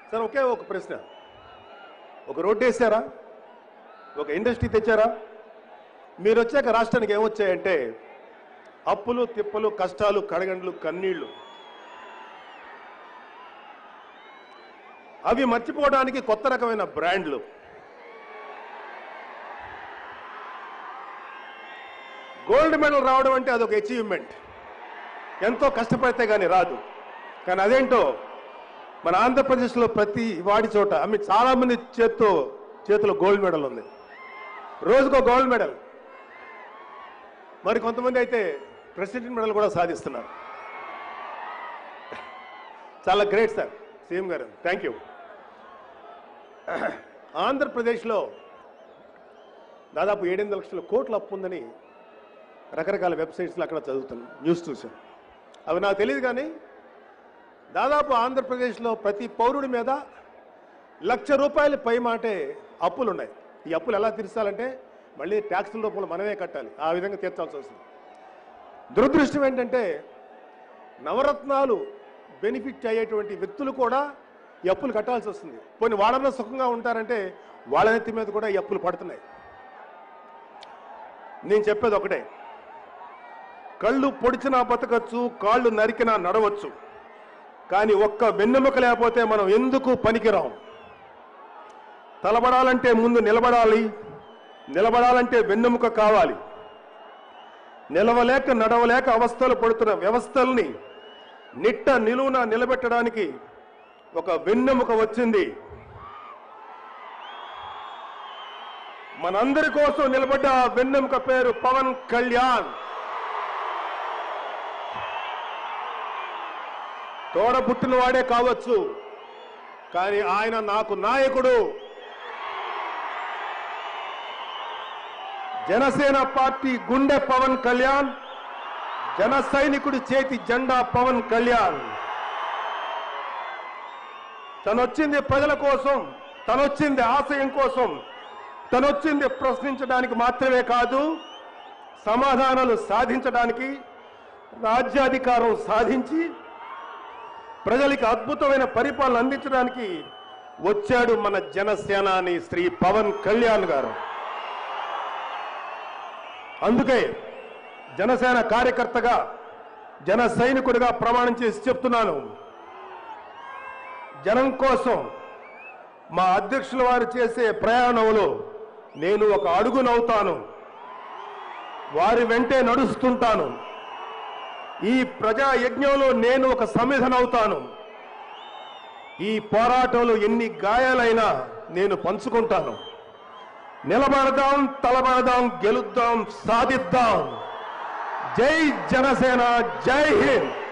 sir ఒకే ఒక ప్రశ్న ఒక రోడ్డు వేసారా ఒక ఇండస్ట్రీ తెచ్చారా మీరు వచ్చాక రాష్ట్రానికి ఏమొచ్చాయంటే అప్పులు తిప్పలు కష్టాలు కడగండ్లు కన్నీళ్లు అవి మర్చిపోవడానికి కొత్త రకమైన బ్రాండ్లు గోల్డ్ మెడల్ రావడం అంటే అదొక అచీవ్మెంట్ ఎంతో కష్టపడితే కానీ రాదు కానీ అదేంటో మన ఆంధ్రప్రదేశ్లో ప్రతి వాడి చోట ఐ మీన్ చాలా మంది చేత్తో చేతిలో గోల్డ్ మెడల్ ఉంది రోజుకో గోల్డ్ మెడల్ మరి కొంతమంది అయితే ప్రెసిడెంట్ మెడల్ కూడా సాధిస్తున్నారు చాలా గ్రేట్ సార్ సీఎం గారు థ్యాంక్ యూ ఆంధ్రప్రదేశ్లో దాదాపు ఏడెనిమిది లక్షల కోట్ల అప్పు ఉందని రకరకాల వెబ్సైట్స్లో అక్కడ చదువుతాను న్యూస్ చూశాను అవి నాకు తెలియదు కానీ దాదాపు ఆంధ్రప్రదేశ్లో ప్రతి పౌరుడి మీద లక్ష రూపాయలు పై మాటే అప్పులు ఉన్నాయి ఈ అప్పులు ఎలా తీర్చాలంటే మళ్ళీ ట్యాక్సుల రూపంలో మనమే కట్టాలి ఆ విధంగా తీర్చాల్సి వస్తుంది దురదృష్టం ఏంటంటే నవరత్నాలు బెనిఫిట్ అయ్యేటువంటి వ్యక్తులు కూడా ఈ అప్పులు కట్టాల్సి వస్తుంది కొన్ని వాళ్ళలో సుఖంగా ఉంటారంటే వాళ్ళ నెత్తి మీద కూడా ఈ అప్పులు పడుతున్నాయి నేను చెప్పేది ఒకటే కళ్ళు పొడిచినా బతకచ్చు కాళ్ళు నరికినా నడవచ్చు కానీ ఒక్క వెన్నెముక లేకపోతే మనం ఎందుకు పనికిరాం తలబడాలంటే ముందు నిలబడాలి నిలబడాలంటే వెన్నెముక కావాలి నిలవలేక నడవలేక అవస్థలు పడుతున్న వ్యవస్థల్ని నిట్ట నిలువున నిలబెట్టడానికి ఒక వెన్నెముక వచ్చింది మనందరి కోసం నిలబడ్డ ఆ వెన్నెముక పేరు పవన్ కళ్యాణ్ తోడబుట్టిన వాడే కావచ్చు కానీ ఆయన నాకు నాయకుడు జనసేన పార్టీ గుండె పవన్ కళ్యాణ్ జన సైనికుడి చేతి జెండా పవన్ కళ్యాణ్ తనొచ్చింది ప్రజల కోసం తనొచ్చింది ఆశయం కోసం తనొచ్చింది ప్రశ్నించడానికి మాత్రమే కాదు సమాధానాలు సాధించడానికి రాజ్యాధికారం సాధించి ప్రజలకి అద్భుతమైన పరిపాలన అందించడానికి వచ్చాడు మన జనసేనాని శ్రీ పవన్ కళ్యాణ్ గారు అందుకే జనసేన కార్యకర్తగా జన సైనికుడిగా ప్రమాణం చేసి చెప్తున్నాను జనం కోసం మా అధ్యక్షుల వారు చేసే ప్రయాణంలో నేను ఒక అడుగునవుతాను వారి వెంటే నడుస్తుంటాను ఈ ప్రజా యజ్ఞంలో నేను ఒక సమిధనవుతాను ఈ పోరాటంలో ఎన్ని గాయాలైనా నేను పంచుకుంటాను నిలబడదాం తలబడదాం గెలుద్దాం సాధిద్దాం జై జనసేన జై హింద్